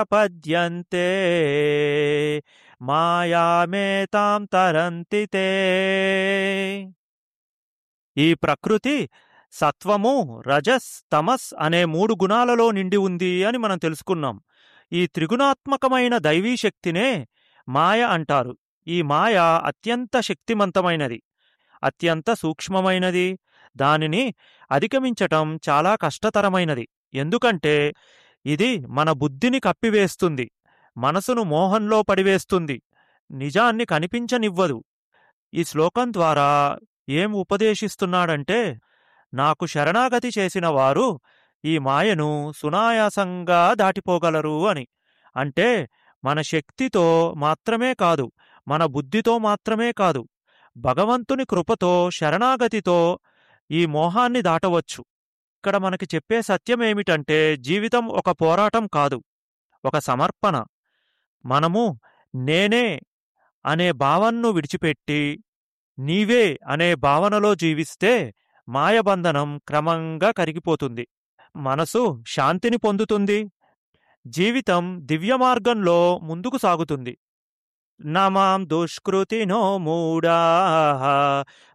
పద్యంతే మాయామేతాం తరంతి తే ఈ ప్రకృతి సత్వము రజస్ తమస్ అనే మూడు గుణాలలో నిండి ఉంది అని మనం తెలుసుకున్నాం ఈ త్రిగుణాత్మకమైన దైవీ శక్తినే మాయ అంటారు ఈ మాయ అత్యంత శక్తిమంతమైనది అత్యంత సూక్ష్మమైనది దానిని అధిగమించటం చాలా కష్టతరమైనది ఎందుకంటే ఇది మన బుద్ధిని కప్పివేస్తుంది మనసును మోహంలో పడివేస్తుంది నిజాన్ని కనిపించనివ్వదు ఈ శ్లోకం ద్వారా ఏం ఉపదేశిస్తున్నాడంటే నాకు శరణాగతి చేసిన వారు ఈ మాయను సునాయాసంగా దాటిపోగలరు అని అంటే మన శక్తితో మాత్రమే కాదు మన బుద్ధితో మాత్రమే కాదు భగవంతుని కృపతో శరణాగతితో ఈ మోహాన్ని దాటవచ్చు ఇక్కడ మనకి చెప్పే సత్యమేమిటంటే జీవితం ఒక పోరాటం కాదు ఒక సమర్పణ మనము నేనే అనే భావనను విడిచిపెట్టి నీవే అనే భావనలో జీవిస్తే మాయబంధనం క్రమంగా కరిగిపోతుంది మనసు శాంతిని పొందుతుంది జీవితం దివ్య మార్గంలో ముందుకు సాగుతుంది నమాం దుష్కృతినో మూడా